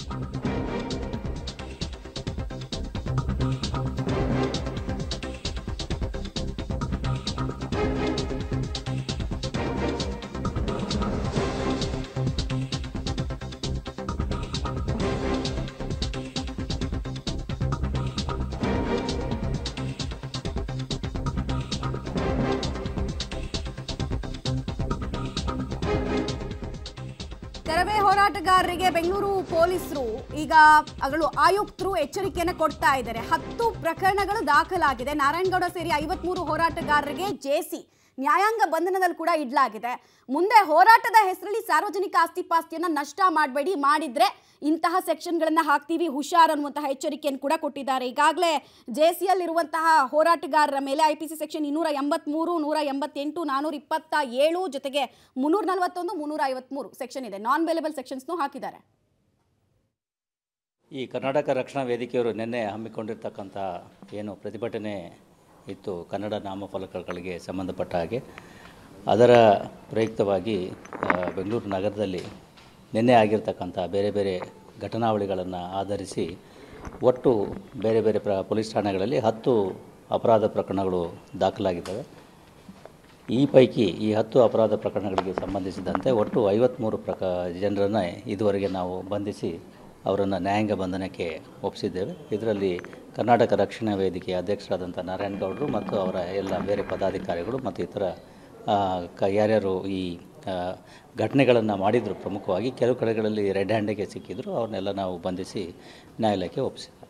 ತೆರವೆ ಹೋರಾಟಗಾರರಿಗೆ ಬೆಂಗಳೂರು ಪೊಲೀಸರು ಈಗ ಅಗಳು ಆಯುಕ್ತರು ಎಚ್ಚರಿಕೆಯನ್ನು ಕೊಡ್ತಾ ಇದ್ದಾರೆ ಹತ್ತು ಪ್ರಕರಣಗಳು ದಾಖಲಾಗಿದೆ ನಾರಾಯಣಗೌಡ ಸೇರಿ ಐವತ್ಮೂರು ಹೋರಾಟಗಾರರಿಗೆ ಜೇಸಿ ನ್ಯಾಯಾಂಗ ಬಂಧನದಲ್ಲಿ ಕೂಡ ಇಡ್ಲಾಗಿದೆ ಮುಂದೆ ಹೋರಾಟದ ಹೆಸರಲ್ಲಿ ಸಾರ್ವಜನಿಕ ಆಸ್ತಿ ಪಾಸ್ತಿಯನ್ನ ನಷ್ಟ ಮಾಡಬೇಡಿ ಮಾಡಿದ್ರೆ ಇಂತಹ ಸೆಕ್ಷನ್ಗಳನ್ನ ಹಾಕ್ತೀವಿ ಹುಷಾರ್ ಅನ್ನುವಂತಹ ಎಚ್ಚರಿಕೆಯನ್ನು ಕೂಡ ಕೊಟ್ಟಿದ್ದಾರೆ ಈಗಾಗಲೇ ಜೆ ಇರುವಂತಹ ಹೋರಾಟಗಾರರ ಮೇಲೆ ಐ ಪಿ ಸಿ ಸೆಕ್ಷನ್ ಇನ್ನೂರ ಎಂಬತ್ಮೂರು ನೂರ ಎಂಬತ್ತೆಂಟು ನಾನೂರ ಇಪ್ಪತ್ತ ಏಳು ಜೊತೆಗೆ ಮುನ್ನೂರ ನಲವತ್ತೊಂದು ಮುನ್ನೂರ ಐವತ್ಮೂರು ಸೆಕ್ಷನ್ ಇದೆ ನಾನ್ ವೇಲೇಬಲ್ ಸೆಕ್ಷನ್ಸ್ನು ಹಾಕಿದ್ದಾರೆ ಈ ಕರ್ನಾಟಕ ರಕ್ಷಣಾ ವೇದಿಕೆಯವರು ನಿನ್ನೆ ಹಮ್ಮಿಕೊಂಡಿರ್ತಕ್ಕಂಥ ಏನು ಪ್ರತಿಭಟನೆ ಇತ್ತು ಕನ್ನಡ ನಾಮಫಲಕಗಳಿಗೆ ಸಂಬಂಧಪಟ್ಟ ಹಾಗೆ ಅದರ ಪ್ರಯುಕ್ತವಾಗಿ ಆ, ಬೆಂಗಳೂರು ನಗರದಲ್ಲಿ ನಿನ್ನೆ ಆಗಿರ್ತಕ್ಕಂಥ ಬೇರೆ ಬೇರೆ ಘಟನಾವಳಿಗಳನ್ನು ಆಧರಿಸಿ ಒಟ್ಟು ಬೇರೆ ಬೇರೆ ಪ್ರ ಪೊಲೀಸ್ ಠಾಣೆಗಳಲ್ಲಿ ಹತ್ತು ಅಪರಾಧ ಪ್ರಕರಣಗಳು ದಾಖಲಾಗಿದ್ದಾವೆ ಈ ಪೈಕಿ ಈ ಹತ್ತು ಅಪರಾಧ ಪ್ರಕರಣಗಳಿಗೆ ಸಂಬಂಧಿಸಿದಂತೆ ಒಟ್ಟು ಐವತ್ತ್ಮೂರು ಪ್ರಕ ಜನರನ್ನು ಇದುವರೆಗೆ ನಾವು ಬಂಧಿಸಿ ಅವರನ್ನು ನ್ಯಾಯಾಂಗ ಬಂಧನಕ್ಕೆ ಒಪ್ಪಿಸಿದ್ದೇವೆ ಇದರಲ್ಲಿ ಕರ್ನಾಟಕ ರಕ್ಷಣಾ ವೇದಿಕೆಯ ಅಧ್ಯಕ್ಷರಾದಂಥ ನಾರಾಯಣಗೌಡರು ಮತ್ತು ಅವರ ಎಲ್ಲ ಬೇರೆ ಪದಾಧಿಕಾರಿಗಳು ಮತ್ತು ಇತರ ಆ, ಕ ಯಾರ್ಯಾರು ಈ ಘಟನೆಗಳನ್ನು ಮಾಡಿದರು ಪ್ರಮುಖವಾಗಿ ಕೆಲವು ಕಡೆಗಳಲ್ಲಿ ರೆಡ್ ಹ್ಯಾಂಡಿಗೆ ಸಿಕ್ಕಿದ್ರು ಅವ್ರನ್ನೆಲ್ಲ ನಾವು ಬಂಧಿಸಿ ನ್ಯಾಯಾಲಯಕ್ಕೆ ಒಪ್ಪಿಸಿದ್ದೇವೆ